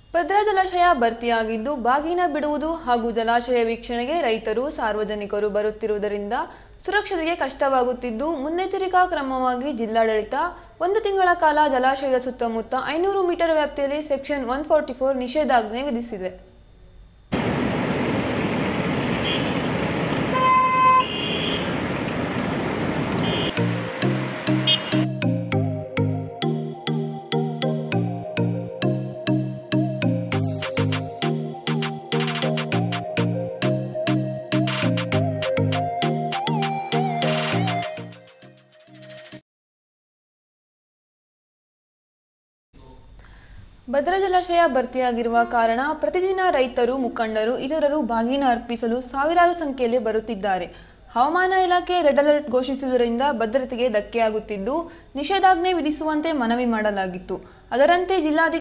ಭದ್ರಾ ಜಲಾಶಯ ಭರ್ತಿಯಾಗಿದ್ದು ಬಾಗಿನ ಬಿಡುವುದು ಹಾಗೂ ಜಲಾಶಯ ವೀಕ್ಷಣೆಗೆ ರೈತರು ಸಾರ್ವಜನಿಕರು ಬರುತ್ತಿರುವುದರಿಂದ ಸುರಕ್ಷತೆಗೆ ಕಷ್ಟವಾಗುತ್ತಿದ್ದು ಮುನ್ನೆಚ್ಚರಿಕಾ ಕ್ರಮವಾಗಿ ಜಿಲ್ಲಾಡಳಿತ ಒಂದು ತಿಂಗಳ ಕಾಲ ಜಲಾಶಯದ ಸುತ್ತಮುತ್ತ ಐನೂರು ಮೀಟರ್ ವ್ಯಾಪ್ತಿಯಲ್ಲಿ ಸೆಕ್ಷನ್ ಒನ್ ಫೋರ್ಟಿ ಫೋರ್ ನಿಷೇಧಾಜ್ಞೆ ವಿಧಿಸಿದೆ ಭದ್ರಾ ಜಲಾಶಯ ಭರ್ತಿಯಾಗಿರುವ ಕಾರಣ ಪ್ರತಿದಿನ ರೈತರು ಮುಖಂಡರು ಇತರರು ಬಾಗಿನ ಅರ್ಪಿಸಲು ಸಾವಿರಾರು ಸಂಖ್ಯೆಯಲ್ಲಿ ಬರುತ್ತಿದ್ದಾರೆ ಹವಾಮಾನ ಇಲಾಖೆ ರೆಡ್ ಅಲರ್ಟ್ ಘೋಷಿಸುವುದರಿಂದ ಭದ್ರತೆಗೆ ಧಕ್ಕೆಯಾಗುತ್ತಿದ್ದು ನಿಷೇಧಾಜ್ಞೆ ವಿಧಿಸುವಂತೆ ಮನವಿ ಮಾಡಲಾಗಿತ್ತು ಅದರಂತೆ ಜಿಲ್ಲಾಧಿಕಾರಿ